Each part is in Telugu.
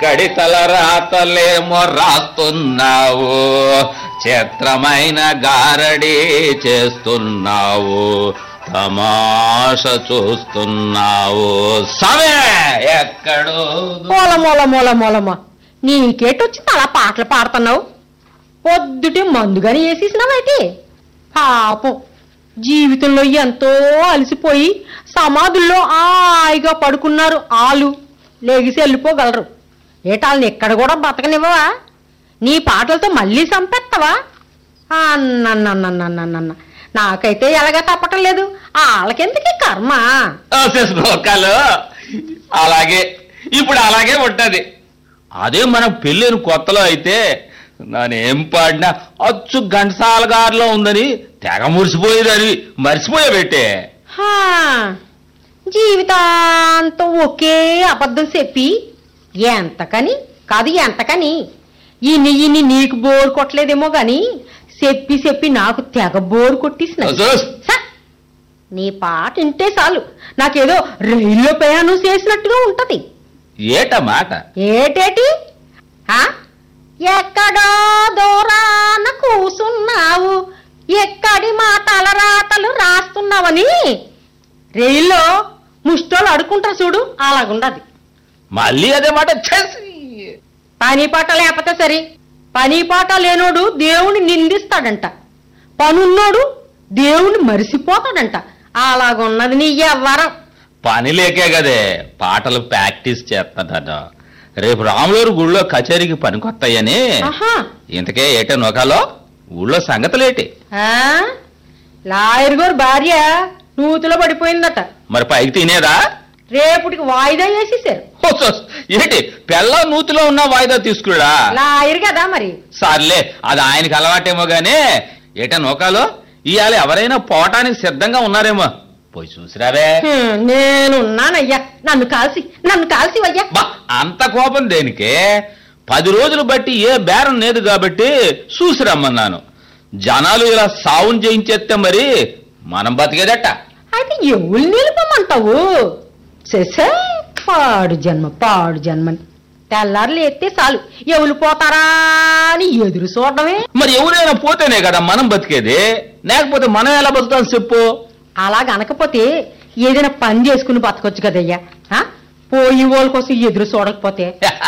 గడితల రాతలేమో రాస్తున్నావు చిత్రమైన గారడి చేస్తున్నావు తమాష చూస్తున్నావు సమే ఎక్కడో మూల మూల మూల మూలమ్మ నీకేటొచ్చింది అలా పాటలు పాడుతున్నావు పొద్దుటే మందుగాని వేసేసినావేటి పాపం జీవితంలో ఎంతో అలసిపోయి సమాధుల్లో హాయిగా పడుకున్నారు ఆలు లెగిసి వెళ్ళిపోగలరు ఏటాళ్ళని ఎక్కడ కూడా బతకనివ్వవా నీ పాటలతో మళ్ళీ చంపేస్తావా అన్నన్నన్నన్నన్నన్న నాకైతే ఎలాగా తప్పటం లేదు వాళ్ళకెందుకు కర్మ లోకాలు అలాగే ఇప్పుడు అలాగే ఉంటది అదే మన పెళ్ళైన కొత్తలో అయితే నేనేం పాడినా అచ్చు ఘంటసాల గారిలో ఉందని తెగ మురిసిపోయేదని మర్చిపోయా పెట్టే హా, జీవితాంతం ఒకే అబద్ధం చెప్పి ఎంతకని కాదు ఎంతకని ఇన్ని ఇన్ని నీకు బోరు కొట్టలేదేమో గాని చెప్పి చెప్పి నాకు తెగ బోరు కొట్టేసిన చూస్. నీ పాట వింటే చాలు నాకేదో రైల్లో ప్రయాణం చేసినట్టుగా ఉంటది ఏట మాట ఏటేటి ఆ? ఎక్కడో దూరాన కూసున్నావు ఎక్కడి మాటల రాతలు రాస్తున్నావని రైల్లో ముష్టోళ్ళు అడుకుంటారు చూడు అలాగుండదు మళ్ళీ అదే మాట ఛస్! పని పాట లేకపోతే సరే పని పాట లేనోడు దేవుని నిందిస్తాడంట పనున్నోడు దేవుని మరిసిపోతాడంట అలాగున్నది నీ ఎవ్వరం పని లేకే కదే పాటలు ప్రాక్టీస్ చేస్తాడట రేపు రాములూరు గుళ్ళో కచేరీకి పనికొస్తాయని ఆహా ఇంతకే ఏటే నొకాలో ఊళ్ళో సంగతులేటి ఆ? లాయర్ గారు భార్య నూతిలో పడిపోయిందట మరి పైకి తినేదా రేపుటికి వాయిదా వేసేసారు ఓ సోస్, ఏంటి పెళ్ళ నూతిలో ఉన్న వాయిదా తీసుకురా లాయర్ కదా మరి సర్లే అది ఆయనకి అలవాటేమో గానీ ఏటా నోకాలో ఇవాళ ఎవరైనా పోవటానికి సిద్ధంగా ఉన్నారేమో పోయి చూసిరావే హ్మ్, నేనున్నానయ్యా నన్ను కాల్సి నన్ను కాల్సి అయ్యా బా అంత కోపం దేనికే పది రోజులు బట్టి ఏ బేరం లేదు కాబట్టి చూసి రమ్మన్నాను జనాలు ఇలా సావును చేయించేస్తే మరి మనం బతికేదట అయితే ఎవరు నిలుపమంటావు చేసే పాడు జన్మ పాడు జన్మని తెల్లారులు ఎత్తే చాలు ఎవరు పోతారా అని ఎదురు చూడడమే మరి ఎవరైనా పోతేనే కదా మనం బతికేది లేకపోతే మనం ఎలా బతుకుతాం చెప్పు అలా గనకపోతే ఏదైనా పని చేసుకుని బతకొచ్చు కదయ్యా ఆ? పోయి వాళ్ళ కోసం ఎదురు చూడకపోతే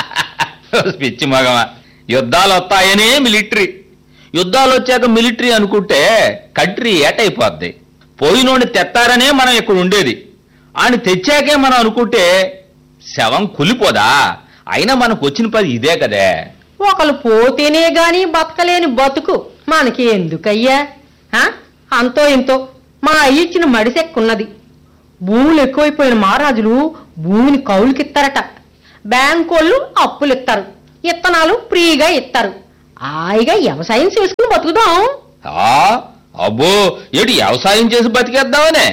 పిచ్చి మగమా యుద్ధాలు వస్తాయనే మిలిటరీ యుద్ధాలు వచ్చాక మిలిటరీ అనుకుంటే కంట్రీ ఏటైపోద్ది పోయినోడిని తెత్తారనే మనం ఇక్కడ ఉండేది ఆయన తెచ్చాకే మనం అనుకుంటే శవం కులిపోదా అయినా మనకు వచ్చిన పది ఇదే కదే ఒకళ్ళు పోతేనే గాని బతకలేని బతుకు మనకి ఎందుకయ్యా ఆ? అంతో ఇంతో మా అయ్య ఇచ్చిన మడిసెక్కున్నది భూములు ఎక్కువైపోయిన మహారాజులు భూమిని కౌలుకిస్తారట బ్యాంకోళ్ళు అప్పులు ఇస్తారు ఇత్తనాలు ఫ్రీగా ఇస్తారు హాయిగా వ్యవసాయం చేసుకుని బతుకుదాం ఆ అబ్బో ఏటి వ్యవసాయం చేసి బతికేద్దామనే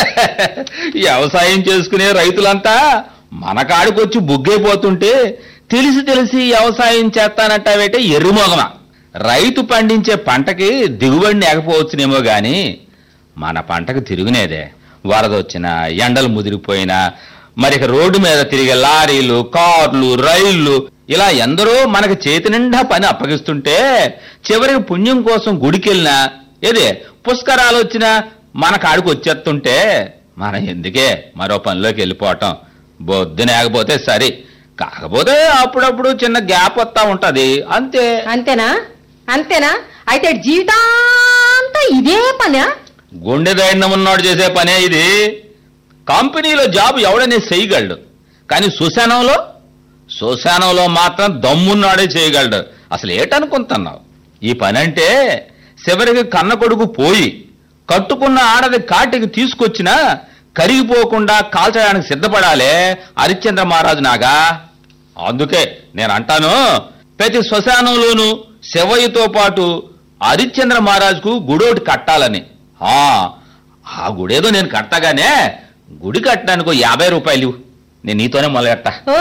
వ్యవసాయం చేసుకునే రైతులంతా మన కాడికొచ్చి బుగ్గైపోతుంటే తెలిసి తెలిసి వ్యవసాయం చేస్తానంటావేటే ఎర్రిమోగమా రైతు పండించే పంటకి దిగుబడి లేకపోవచ్చునేమో గాని మన పంటకు తిరుగునేదే వరదొచ్చినా ఎండలు ముదిరిపోయినా మరి ఇక రోడ్డు మీద తిరిగే లారీలు కార్లు రైళ్లు ఇలా ఎందరో మనకి చేతి నిండా పని అప్పగిస్తుంటే చివరికి పుణ్యం కోసం గుడికెళ్ళినా ఏదే పుష్కరాలు వచ్చినా మన కాడికి వచ్చేస్తుంటే మనం ఎందుకే మరో పనిలోకి వెళ్ళిపోవటం బొద్దునేకపోతే సరి కాకపోతే అప్పుడప్పుడు చిన్న గ్యాప్ వస్తా ఉంటది అంతే అంతేనా అంతేనా అయితే జీవితాంతా ఇదే పనా గుండె ధైర్యం ఉన్నవాడు చేసే పనే ఇది కంపెనీలో జాబ్ ఎవడనే చేయగలడు కానీ సుశానంలో సుశానంలో మాత్రం దమ్మున్నాడే చేయగలడు అసలు ఏటనుకుంటున్నావు ఈ పని అంటే చివరికి కన్న కొడుకు పోయి కట్టుకున్న ఆడది కాటికి తీసుకొచ్చినా కరిగిపోకుండా కాల్చడానికి సిద్ధపడాలే హరిశ్చంద్ర మహారాజు నాగా అందుకే నేను అంటాను ప్రతి శ్మశానంలోనూ శివయ్యతో పాటు హరిశ్చంద్ర మహారాజుకు గుడోటి కట్టాలని ఆ ఆ గుడేదో నేను కడతాగానే గుడి కట్టడానికి ఓ యాభై రూపాయలు ఇవ్వు. నేను నీతోనే మొదలెట్టా ఓ,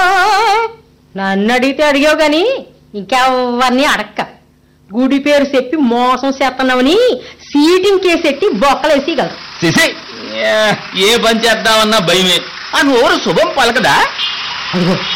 నన్ను అడిగితే అడిగావు గాని ఇంకెవరిని అడక్క గుడి పేరు చెప్పి మోసం చేస్తున్నావని సీటింగ్ కేసెట్టి బొక్కలేసిగలరు సిసి ఏ- ఏ పని చేద్దామన్నా భయమే ఆ నోరు శుభం పలకదా అదిగో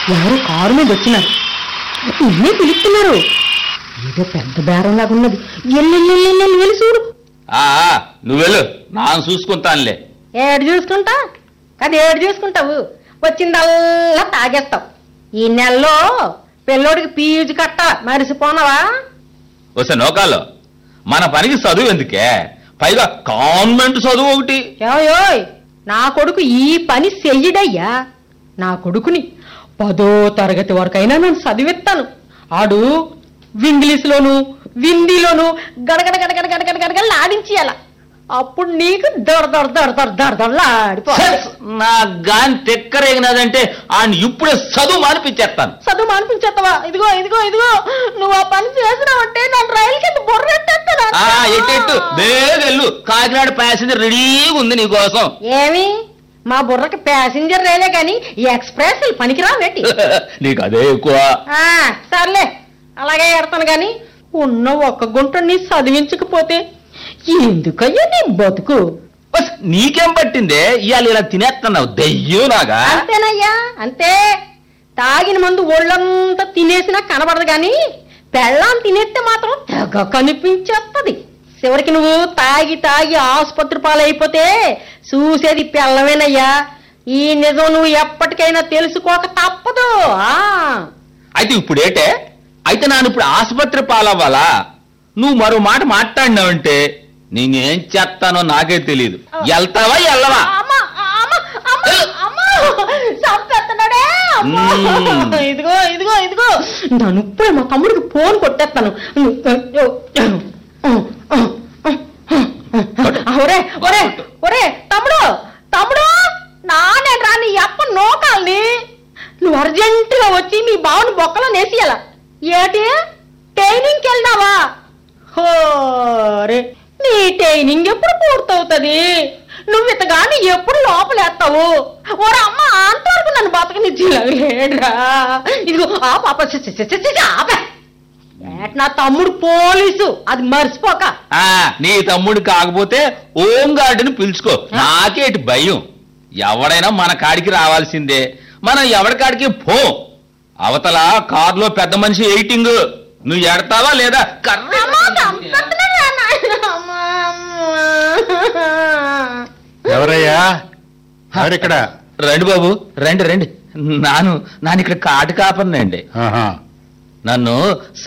ఎవరు కారు మీద వచ్చినారు నిన్నే పిలుస్తున్నారు ఏదో పెద్ద బేరంలాగా ఉన్నది ఎల్లెల్లెల్లెల్లి వెళ్ళి చూడు ఆ ఆ, నువ్వు వెళ్ళు నాను చూసుకుంటానులే ఏడు చూసుకుంటా కదా ఏడు చూసుకుంటావు వచ్చిందల్లా తాగేస్తావు ఈ నెలలో పిల్లోడికి పీజు కట్ట మరిసిపోనవా వస్తే నోకాలో మన పనికి చదువు ఎందుకే పైగా కాన్వెంట్ చదువు ఒకటి ఏయోయ్ నా కొడుకు ఈ పని చెయ్యడయ్యా నా కొడుకుని పదో తరగతి వరకైనా నేను చదివిస్తాను ఆడు ఇంగ్లీష్లోను హిందీలోను గడగడ గడగడ గడగడ గడగడ ఆడించేయాల అప్పుడు నీకు దొర దొర దొర దొర దొర దొరలాడిపో సెస్, నా గాని తెక్కరేగినదంటే ఆయన ఇప్పుడే చదువు మానిపించేస్తాను చదువు అనిపించేస్తావా ఇదిగో ఇదిగో ఇదిగో నువ్వు ఆ పని చేసినావంటే నన్ను రైలు కింద బొర్రెట్టేస్తాను ఆ ఎట్టు ఎట్టు బేగెళ్ళు కాకినాడ ప్యాసింజర్ రెడీగా ఉంది నీకోసం ఏమి మా బుర్రకి ప్యాసింజర్ రైలే కానీ ఎక్స్ప్రెస్ పనికిరా పెట్టి నీకు అదే ఎక్కువ ఆ, సర్లే అలాగే ఎడతాను గాని ఉన్న ఒక్క గుంటని చదివించకపోతే ఎందుకయ్యా నీ బతుకు బస్ నీకేం పట్టిందే ఇవాళ ఇలా తినేస్తున్నావు దెయ్యం నాగా అంతేనయ్యా అంతే తాగిన మందు ఒళ్ళంతా తినేసినా కనబడదు గాని పెళ్ళాం తినేస్తే మాత్రం తెగ కనిపించేస్తది చివరికి నువ్వు తాగి తాగి ఆసుపత్రి పాలైపోతే చూసేది పెళ్ళమేనయ్యా ఈ నిజం నువ్వు ఎప్పటికైనా తెలుసుకోక తప్పదు ఆ అయితే ఇప్పుడు ఏటే అయితే నాను ఇప్పుడు ఆసుపత్రి పాలవ్వాలా నువ్వు మరో మాట మాట్లాడినావంటే నేనేం చేస్తానో నాకే తెలియదు వెళ్తావా వెళ్ళవా అమ్మా, అమ్మా, అమ్మా, అమ్మా, చంపేస్తున్నాడే, అమ్మా. మ్మ్. ఇదిగో ఇదిగో ఇదిగో నన్ను ఇప్పుడే మా తమ్ముడికి ఫోన్ కొట్టేస్తాను ఒరే ఒరే ఒరే తమ్ముడు తమ్ముడు నానే రా నీ అప్ప నోకాల్ని నువ్వు అర్జెంటుగా వచ్చి మీ బావని బొక్కలో నేసియాల ఏటి ట్రైనింగ్కి వెళ్దావా హోరే నీ ట్రైనింగ్ ఎప్పుడు పూర్తవుతుంది నువ్వు ఇతగాని ఎప్పుడు లోపలేస్తావు ఓరా అమ్మ అంతవరకు నన్ను బతకనిచ్చేలాగలేడ్రా ఇదిగో ఆ పాప చి, చి, చి, చి, చి, ఆపే ఏట నా తమ్ముడు పోలీసు అది మర్చిపోక ఆ నీ తమ్ముడు కాకపోతే ఓం గార్డుని పిలుచుకో నాకేటి భయం ఎవడైనా మన కాడికి రావాల్సిందే మనం ఎవడి కాడికి పో అవతల కారులో పెద్ద మనిషి ఎయిటింగ్ నువ్వు ఎడతావా లేదా కర్ర అమ్మా, చంపేస్తున్నాడురా నాయన. అమ్మా, అమ్మా. ఎవరయ్యా ఎవరిక్కడ రండి బాబు రండి రండి నాను నాను ఇక్కడ కాటు కాపర్నండి ఆహా నన్ను